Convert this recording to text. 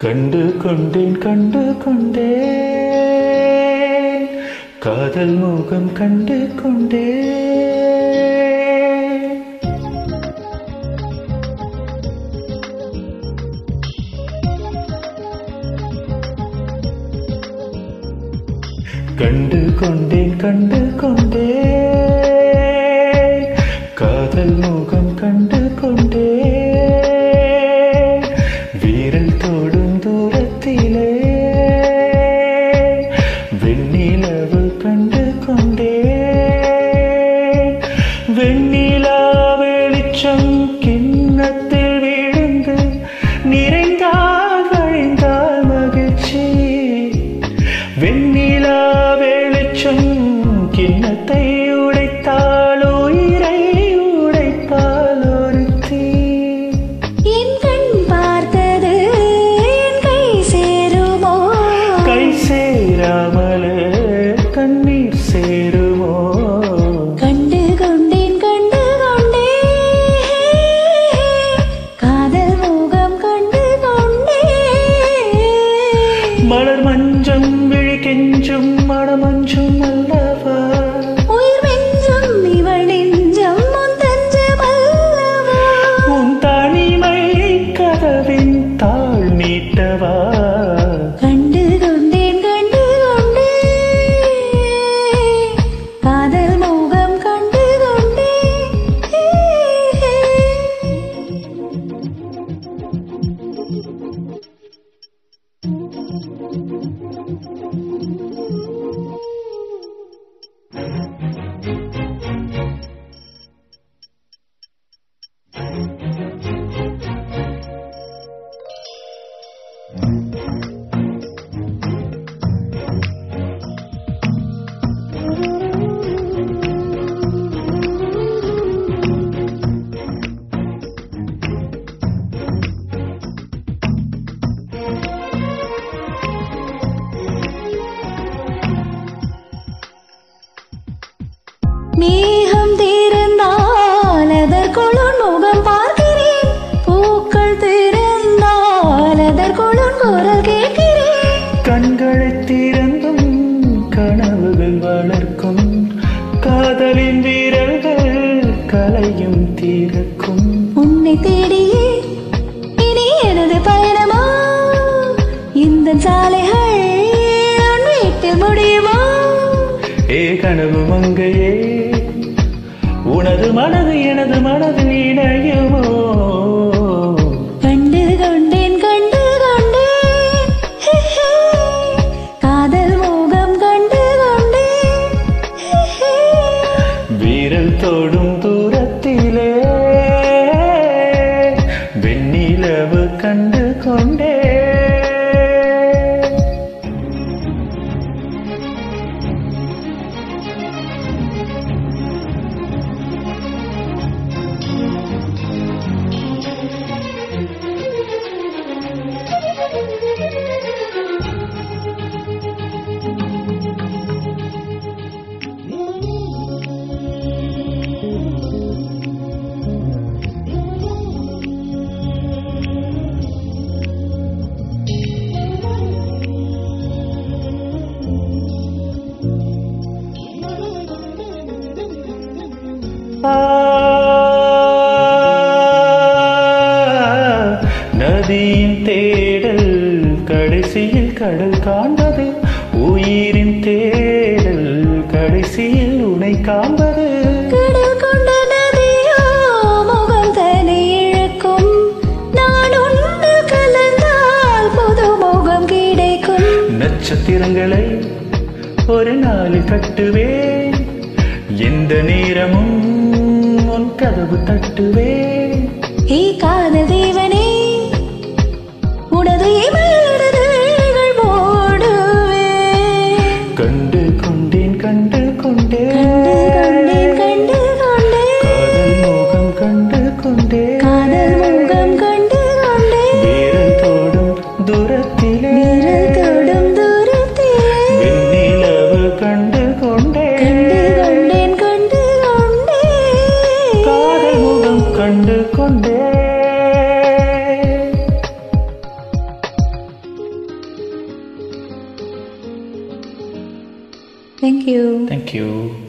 கண்டு கொண்டேன் கண்டு கொண்டேன் காதல் முகம் கண்டு கொண்டேன் கண்டு கொண்டேன் கண்டு கொண்டேன் காதல் முகம் கண்டு கொண்டேன் வீரல் தோடும் தூரத்திலே வெண்ணிலவு கண்டு கொண்டேன் வெண்ணிலா வெளிச்சம் கிண்ணத்தில் விழுந்து நிறைந்தால் வழிந்தால் மகிழ்ச்சி வெண்ணிலா வெளிச்சம் கிண்ணத்தை உடைத்தால் உயிரை உடைப்பால் ஒருத்தி என் கண் பார்த்தது என் கை சேருமோ கை சேராமலே கண்ணீர் சேருமோ கண்டு கொண்டேன் கண்டு கொண்டேன் காதல் முகம் கண்டு கொண்டேன் மலர் மஞ்சம் விழி கெஞ்சும் மணமஞ்சும் அல்லவா உயிர் வெஞ்சம் இவள் நெஞ்சம் உன் தஞ்சம் அல்லவா உன் தனிமை கதவின் தாழ் நீட்டவா கண்டு கொண்டேன் கண்டு கொண்டேன் காதல் முகம் கண்டு கொண்டேன் மேகம் தீர்ந்தால் அதற்குள் உன் முகம் பார்க்கிறேன் பூக்கள் தீர்ந்தால் அதற்குள் உன் குரல் கேட்கிறேன் கண்களை திறந்தும் கனவுகள் வளர்க்கும் காதலின் வீரர்கள் கலையும் தீரக்கும் உன்னை தேடியே இனி எனது பயணமா இந்த சாலைகள் உன் வீட்டில் முடியுமா ஏ கனவு மங்கையே உனது மனது எனது மனது இணையுமோ கண்டு கொண்டேன் கண்டு கொண்டேன் ஹே, ஹே. காதல் மோகம் கண்டு கொண்டேன் ஹே, ஹே. வீரல் தோடும் தூரத்திலே வெண்ணிலவு கண்டு கொண்டே நதியின் தேடல் கடைசியில் கடல் காண்பது உயிரின் தேடல் கடைசியில் உனை காண்பது கடல் கொண்ட நதியோ முகம் தனி இழக்கும் நான் உன்னில் கலந்தால் புது முகம் கிடைக்கும் நட்சத்திரங்களை ஒரு நாளில் கட்டுவேன் எந்த நேரமும் உன் கதவு தட்டுவேன் ஏ காதல் தேவனே உனது இமையிலிருந்து விழிகள் மூடுவேன் கண்டு கொண்டேன் கண்டு கண்டு கொண்டேன் கொண்டேன் கண்டு கொண்டேன் காதல் மோகம் கண்டு கொண்டேன் காதல் முகம் கண்டு கொண்டேன் வீரல் தோடும் தூரத்திலே விரல் தொடும் தூரத்திலே வெண்ணிலவு கண்டு கொண்டேன் கண்டு கொண்டேன் கண்டு கொண்டேன் காதல் முகம் கண்டு கொண்டேன் தேங்க்யூ தேங்க்யூ